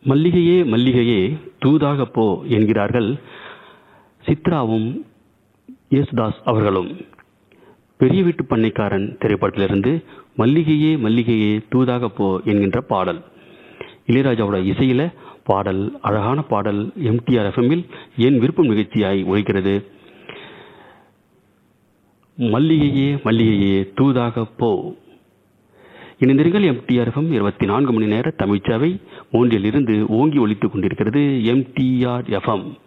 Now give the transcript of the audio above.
மல்லிகையே மல்லிகையே தூதாக போ என்கிறார்கள் சித்ராவும் யேசுதாஸ் அவர்களும் பெரிய வீட்டு பண்ணைக்காரன் திரைப்படத்திலிருந்து மல்லிகையே மல்லிகையே தூதாக போ என்கின்ற பாடல் இளையராஜாவோட இசையில பாடல் அழகான பாடல் எம்டிஆர் எஃப்எம்மில் என் விருப்பம் நிகழ்ச்சியாய் ஒழிக்கிறது மல்லிகையே மல்லிகையே தூதாக போ இணைந்திருங்கள் எம்டிஆர் எஃப்எம் இருபத்தி நான்கு மணி நேர தமிழ்ச்சாவை மூன்றில் இருந்து ஓங்கி ஒலித்துக் கொண்டிருக்கிறது எம்டிஆர் எஃப்எம்